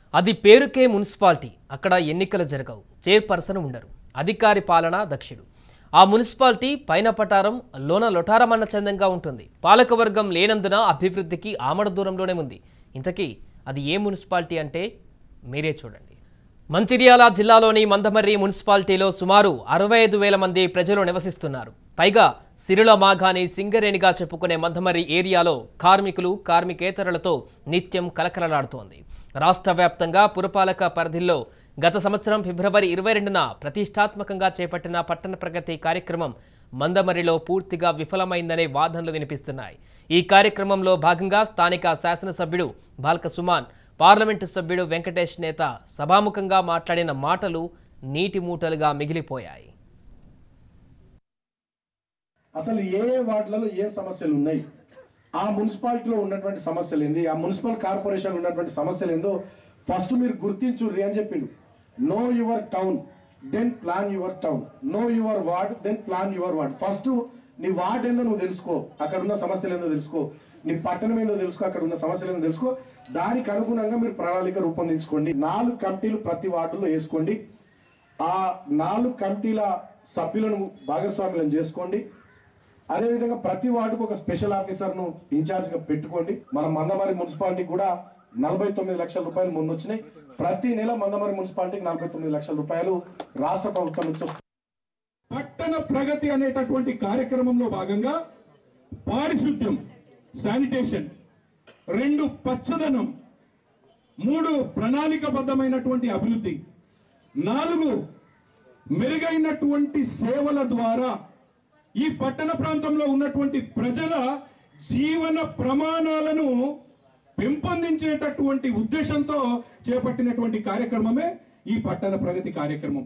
అది పేరుకే మున్సిపాలిటీ అక్కడ ఎన్నికలు జరగవు చైర్పర్సన్ ఉండరు అధికారి పాలన దక్షుడు ఆ మున్సిపాలిటీ పైన పటారం లోన లొటారమన్న చందంగా ఉంటుంది పాలకవర్గం లేనందున అభివృద్ధికి ఆమడ దూరంలోనే ఉంది ఇంతకీ అది ఏ మున్సిపాలిటీ అంటే మీరే చూడండి మంచిర్యాల జిల్లాలోని మందమర్రి మున్సిపాలిటీలో సుమారు అరవై ఐదు వేల మంది ప్రజలు నివసిస్తున్నారు పైగా సిరుల మాఘాని సింగరేణిగా చెప్పుకునే మందమర్రి ఏరియాలో కార్మికులు కార్మికేతరులతో నిత్యం కలకలలాడుతోంది రాష్ట్ర వ్యాప్తంగా పురపాలక పరిధిలో గత సంవత్సరం ఫిబ్రవరి ఇరవై రెండున ప్రతిష్టాత్మకంగా చేపట్టిన పట్టణ ప్రగతి కార్యక్రమం మందమరిలో పూర్తిగా విఫలమైందనే వాదనలు వినిపిస్తున్నాయి ఈ కార్యక్రమంలో భాగంగా స్థానిక శాసనసభ్యుడు బాల్క సుమాన్ పార్లమెంటు సభ్యుడు వెంకటేష్ నేత సభాముఖంగా మాట్లాడిన మాటలు నీటి మూటలుగా మిగిలిపోయాయి అసలు ఏ ఏ వార్డులలో ఏ సమస్యలు ఉన్నాయి ఆ మున్సిపాలిటీలో ఉన్నటువంటి సమస్యలు ఏంది ఆ మున్సిపల్ కార్పొరేషన్ ఉన్నటువంటి సమస్యలు ఏందో ఫస్ట్ మీరు గుర్తించుర్రి అని చెప్పిండు know your town then plan your town know your ward then plan your ward first నీ వార్డ్ ఏందో నువ్వు తెలుసుకో అక్కడ ఉన్న సమస్యలు ఏందో తెలుసుకో నీ పట్టణం ఏందో తెలుసుకో అక్కడ ఉన్న సమస్యలు ఏందో తెలుసుకో దానికి అనుగుణంగా మీరు ప్రణాళిక రూపొందించుకోండి నాలుగు కమిటీలు ప్రతి వార్డులో వేసుకోండి ఆ నాలుగు కమిటీల సభ్యులను భాగస్వాములను చేసుకోండి అదేవిధంగా ప్రతి వార్డుకు ఒక స్పెషల్ ఆఫీసర్ను ఇన్ఛార్జ్ గా పెట్టుకోండి మన మందమరి మున్సిపాలిటీ కూడా నలభై తొమ్మిది లక్షల రూపాయలు ముందు వచ్చినాయి ప్రతి నెల మందమరి మున్సిపాలిటీకి నలభై తొమ్మిది లక్షల రూపాయలు రాష్ట్ర ప్రభుత్వం నుంచి వస్తాయి. పట్టణ ప్రగతి అనేటటువంటి కార్యక్రమంలో భాగంగా పారిశుద్ధ్యం శానిటేషన్ రెండు పచ్చదనం మూడు ప్రణాళికబద్ధమైనటువంటి అభివృద్ధి నాలుగు మెరుగైనటువంటి సేవల ద్వారా ఈ పట్టణ ప్రాంతంలో ఉన్నటువంటి ప్రజల జీవన ప్రమాణాలను పెంపొందించేటటువంటి ఉద్దేశంతో చేపట్టినటువంటి కార్యక్రమమే ఈ పట్టణ ప్రగతి కార్యక్రమం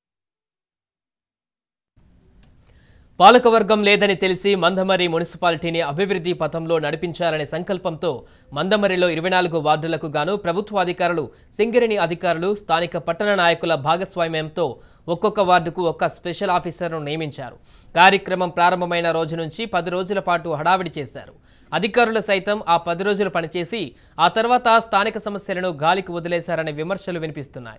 పాలకవర్గం లేదని తెలిసి మందమరి మున్సిపాలిటీని అభివృద్ధి పథంలో నడిపించాలనే సంకల్పంతో మందమరిలో ఇరవై నాలుగు వార్డులకు గాను ప్రభుత్వ అధికారులు సింగరేణి అధికారులు స్థానిక పట్టణ నాయకుల భాగస్వామ్యంతో ఒక్కొక్క వార్డుకు ఒక్క స్పెషల్ ఆఫీసర్ను నియమించారు కార్యక్రమం ప్రారంభమైన రోజు నుంచి పది రోజుల పాటు హడావిడి చేశారు అధికారులు సైతం ఆ పది రోజులు పనిచేసి ఆ తర్వాత స్థానిక సమస్యలను గాలికి వదిలేశారనే విమర్శలు వినిపిస్తున్నాయి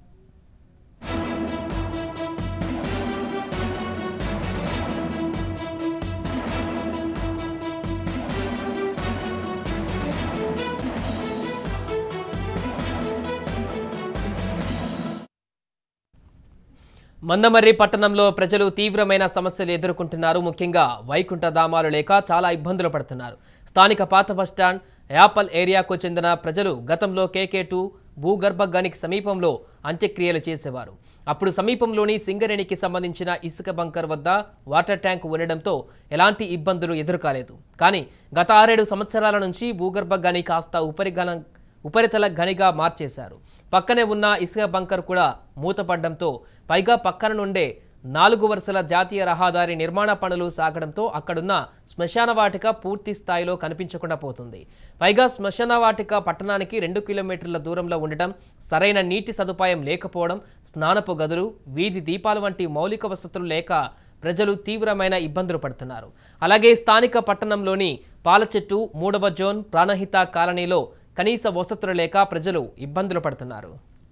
మందమర్రి పట్టణంలో ప్రజలు తీవ్రమైన సమస్యలు ఎదుర్కొంటున్నారు ముఖ్యంగా వైకుంఠ ధామాలు లేక చాలా ఇబ్బందులు పడుతున్నారు స్థానిక పాత బస్టాండ్ యాపల్ ఏరియాకు చెందిన ప్రజలు గతంలో కేకే టూ భూగర్భ గనికి సమీపంలో అంత్యక్రియలు చేసేవారు అప్పుడు సమీపంలోని సింగరేణికి సంబంధించిన ఇసుక బంకర్ వద్ద వాటర్ ట్యాంక్ ఉండడంతో ఎలాంటి ఇబ్బందులు ఎదురుకాలేదు కానీ గత ఆరేడు సంవత్సరాల నుంచి భూగర్భ గని కాస్త ఉపరిగల ఉపరితల గనిగా మార్చేశారు పక్కనే ఉన్న ఇసుక బంకర్ కూడా మూతపడడంతో పైగా పక్కన నుండే నాలుగు వరుసల జాతీయ రహదారి నిర్మాణ పనులు సాగడంతో అక్కడున్న శ్మశాన వాటిక పూర్తి స్థాయిలో కనిపించకుండా పోతుంది పైగా శ్మశాన వాటిక పట్టణానికి రెండు కిలోమీటర్ల దూరంలో ఉండటం సరైన నీటి సదుపాయం లేకపోవడం స్నానపు గదులు వీధి దీపాలు వంటి మౌలిక వసతులు లేక ప్రజలు తీవ్రమైన ఇబ్బందులు పడుతున్నారు అలాగే స్థానిక పట్టణంలోని పాలచెట్టు మూడవ జోన్ ప్రాణహిత కాలనీలో కనీస వసతులు లేక ప్రజలు ఇబ్బందులు పడుతున్నారు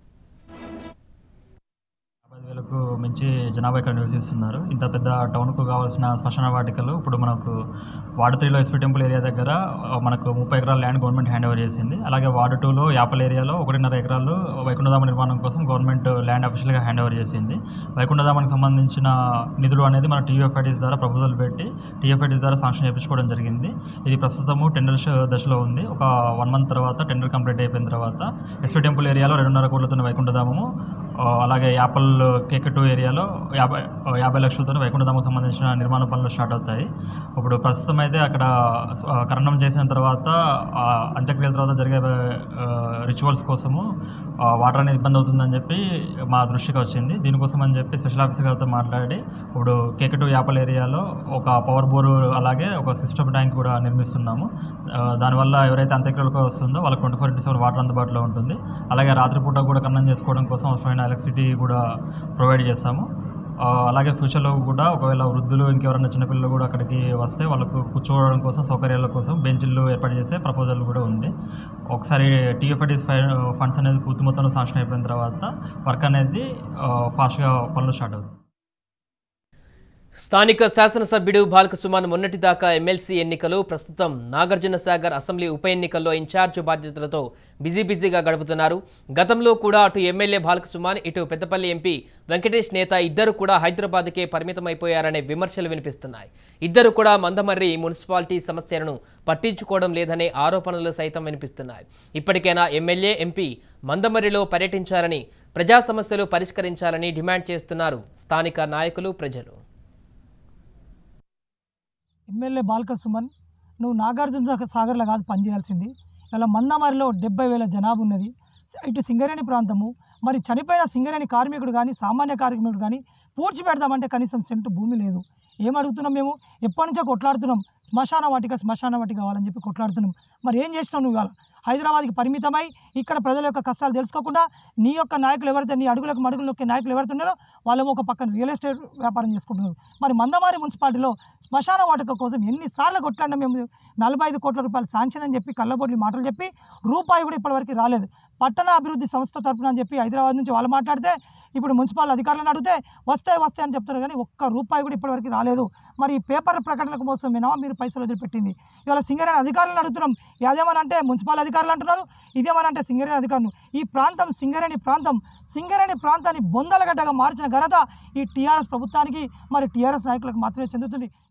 యాభై వేలకు మించి జనాభా ఇక్కడ నివసిస్తున్నారు ఇంత పెద్ద టౌన్కు కావాల్సిన శ్మశాన వాటికలు ఇప్పుడు మనకు వార్డు త్రీలో ఎస్వి టెంపుల్ ఏరియా దగ్గర ఆ, మనకు ముప్పై ఎకరాల ల్యాండ్ గవర్నమెంట్ హ్యాండ్ ఓవర్ చేసింది అలాగే వార్డు టూలో యాపల్ ఏరియాలో ఒకటిన్నర ఎకరాలు వైకుంఠధామ నిర్మాణం కోసం గవర్నమెంట్ ల్యాండ్ అఫీషియల్గా హ్యాండ్ ఓవర్ చేసింది వైకుంఠధామానికి సంబంధించిన నిధులు అనేది మన టీఎఫ్ఐటీస్ ద్వారా ప్రపోజల్ పెట్టి టీఎఫ్ఐటీస్ ద్వారా శాంక్షన్ చేయించుకోవడం జరిగింది ఇది ప్రస్తుతము టెండర్ దశలో ఉంది ఒక వన్ మంత్ తర్వాత టెండర్ కంప్లీట్ అయిపోయిన తర్వాత ఎస్వి టెంపుల్ ఏరియాలో రెండున్నర కోట్లతో వైకుంఠధామము ఆ, అలాగే యాపల్ కేక్ టూ ఏరియాలో యాభై యాభై లక్షలతో వైకుంఠధామకు సంబంధించిన నిర్మాణ పనులు స్టార్ట్ అవుతాయి ఇప్పుడు ప్రస్తుతం అయితే అక్కడ ఆ, కరణం చేసిన తర్వాత ఆ, అంత్యక్రియల తర్వాత జరిగే రిచువల్స్ కోసము ఆ, వాటర్ అనేది ఇబ్బంది అవుతుందని చెప్పి మా దృష్టికి వచ్చింది దీనికోసం అని చెప్పి స్పెషల్ ఆఫీసర్ గారితో మాట్లాడి ఇప్పుడు కేక్ టూ యాపల్ ఏరియాలో ఒక పవర్ బోరు అలాగే ఒక సిస్టమ్ ట్యాంక్ కూడా నిర్మిస్తున్నాము ఆ, దానివల్ల ఎవరైతే అంత్యక్రియలకు వస్తుందో వాళ్ళకి twenty four into seven water అందుబాటులో ఉంటుంది అలాగే రాత్రిపూట కూడా కన్నం చేసుకోవడం కోసం అవసరమైన ఎలక్ట్రిసిటీ కూడా ప్రొవైడ్ చేస్తాము ఆ, అలాగే ఫ్యూచర్లో కూడా ఒకవేళ వృద్ధులు ఇంకెవరైనా చిన్నపిల్లలు కూడా అక్కడికి వస్తే వాళ్ళకు కూర్చోవడం కోసం సౌకర్యాల కోసం బెంచ్లు ఏర్పాటు చేసే ప్రపోజల్ కూడా ఉంది ఒకసారి టీఎఫ్ఐటీస్ ఫండ్స్ అనేది పూర్తి మొత్తంలో శాంక్షన్ అయిపోయిన తర్వాత వర్క్ అనేది ఫాస్ట్గా పనులు స్టార్ట్ అవుతుంది స్థానిక శాసనసభ్యుడు బాల్క సుమాన్ మొన్నటిదాకా ఎమ్మెల్సీ ఎన్నికలు ప్రస్తుతం నాగార్జున సాగర్ అసెంబ్లీ ఉప ఎన్నికల్లో ఇన్ఛార్జ్ బాధ్యతలతో బిజీ బిజీగా గడుపుతున్నారు గతంలో కూడా అటు ఎమ్మెల్యే బాల్క సుమాన్ ఇటు పెద్దపల్లి ఎంపీ వెంకటేష్ నేత ఇద్దరు కూడా హైదరాబాద్కే పరిమితమైపోయారనే విమర్శలు వినిపిస్తున్నాయి ఇద్దరు కూడా మందమర్రి మున్సిపాలిటీ సమస్యలను పట్టించుకోవడం లేదనే ఆరోపణలు సైతం వినిపిస్తున్నాయి ఇప్పటికైనా ఎమ్మెల్యే ఎంపీ మందమర్రిలో పర్యటించాలని ప్రజా సమస్యలు పరిష్కరించాలని డిమాండ్ చేస్తున్నారు స్థానిక నాయకులు ప్రజలు ఎమ్మెల్యే బాల్క సుమన్ నువ్వు నాగార్జున సాగ- సాగర్లో కాదు పనిచేయాల్సింది ఇలా మందమారిలో డెబ్బై వేల జనాభా ఉన్నది ఇటు సింగరేణి ప్రాంతము మరి చనిపోయిన సింగరేణి కార్మికుడు కానీ సామాన్య కార్మికుడు కానీ పూడ్చి పెడదామంటే కనీసం సెంటు భూమి లేదు ఏం అడుగుతున్నాం మేము ఎప్పటి నుంచో కొట్లాడుతున్నాం శ్మశాన వాటిక శ్మశాన వాటిక కావాలని చెప్పి కొట్లాడుతున్నాం మరి ఏం చేసినావు నువ్వు ఇవాళ హైదరాబాద్కి పరిమితమై ఇక్కడ ప్రజల యొక్క కష్టాలు తెలుసుకోకుండా నీ యొక్క నాయకులు ఎవరైతే నీ అడుగులకు మడుగులు నొక్కే నాయకులు ఎవరైతే ఉన్నారో వాళ్ళేమో ఒక పక్కన రియల్ ఎస్టేట్ వ్యాపారం చేసుకుంటున్నారు మరి మందమారి మున్సిపాలిటీలో శ్మశాన వాటిక కోసం ఎన్నిసార్లు కొట్లాడినా మేము నలభై ఐదు కోట్ల రూపాయలు శాంక్షన్ అని చెప్పి కళ్ళబొడ్లి మాటలు చెప్పి రూపాయి కూడా ఇప్పటివరకు రాలేదు పట్టణ అభివృద్ధి సంస్థ తరపున అని చెప్పి హైదరాబాద్ నుంచి వాళ్ళు మాట్లాడితే ఇప్పుడు మున్సిపల్ అధికారులను అడిగితే వస్తే వస్తే అని చెప్తారు కానీ ఒక్క రూపాయి కూడా ఇప్పటివరకు రాలేదు మరి ఈ పేపర్ ప్రకటనకు కోసం వినామా మీరు పైసలు వదిలిపెట్టింది ఇవాళ సింగరేణి అధికారులను అడుగుతున్నాం అదేమనంటే మున్సిపల్ అధికారులు అంటున్నారు ఇదేమనంటే సింగరేణి అధికారులు ఈ ప్రాంతం సింగరేణి ప్రాంతం సింగరేణి ప్రాంతాన్ని బొందలగడ్డగా మార్చిన ఘనత ఈ టీఆర్ఎస్ ప్రభుత్వానికి మరి టీఆర్ఎస్ నాయకులకు మాత్రమే చెందుతుంది